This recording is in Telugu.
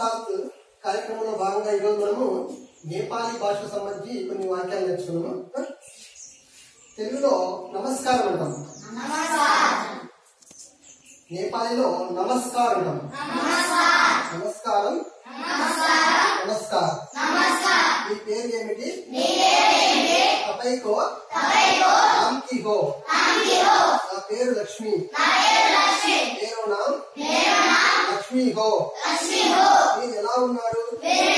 వసాత్ కార్యక్రమంలో భాగంగా ఈరోజు మనము నేపాలీ భాషకు సంబంధించి కొన్ని వాక్యాలు నేర్చుకున్నాము తెలుగులో నమస్కారం అంటాం నేపాలీలో నమస్కారం అంటాం నమస్కారం నమస్కారం మీ పేరు ఏమిటి తపైకో రామ్కి హో నా పేరు లక్ష్మి పేరు నామ్ లక్ష్మి హో మీరు ఎలా ఉన్నారు